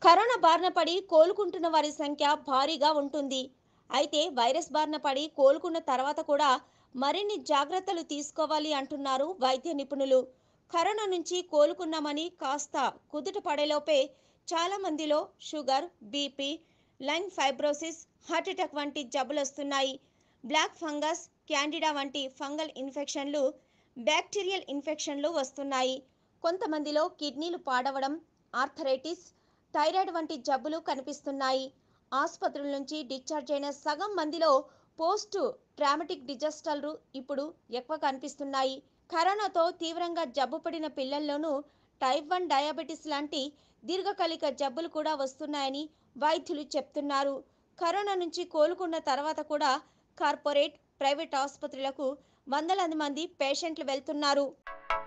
corona బారిన పడి కోలుకుంటున్న వారి సంఖ్య భారీగా ఉంటుంది అయితే వైరస్ బారిన పడి కోలుకున్న తర్వాత కూడా మరిన్ని జాగ్రత్తలు తీసుకోవాలి అంటున్నారు వైద్య నిపుణులు కరోనా నుంచి కోలుకున్నామని కాస్త కుదుట పడేలోపే చాలా మందిలో sugar BP lung fibrosis heart attack వంటి జబ్బులు వస్తున్నాయి బ్లాక్ ఫంగస్ క్యాండిడా వంటి ఫంగల్ ఇన్ఫెక్షన్లు బ్యాక్టీరియల్ ఇన్ఫెక్షన్లు వస్తున్నాయి కొంతమందిలో కిడ్నీలు పాడవడం ఆర్థరైటిస్ థైరాయిడ్ వంటి జబ్బులు కనిపిస్తున్నాయి ఆసుపత్రుల నుంచి డిశ్చార్జ్ అయిన సగం మందిలో పోస్ట్ ట్రామటిక్ డిజాస్టర్లు ఇప్పుడు ఎక్కువ కనిపిస్తున్నాయి కరోనాతో తీవ్రంగా జబ్బుపడిన పిల్లల్లోనూ టైప్ వన్ డయాబెటీస్ లాంటి దీర్ఘకాలిక జబ్బులు కూడా వస్తున్నాయని వైద్యులు చెప్తున్నారు కరోనా నుంచి కోలుకున్న తర్వాత కూడా కార్పొరేట్ ప్రైవేట్ ఆసుపత్రులకు వందలాది మంది పేషెంట్లు వెళ్తున్నారు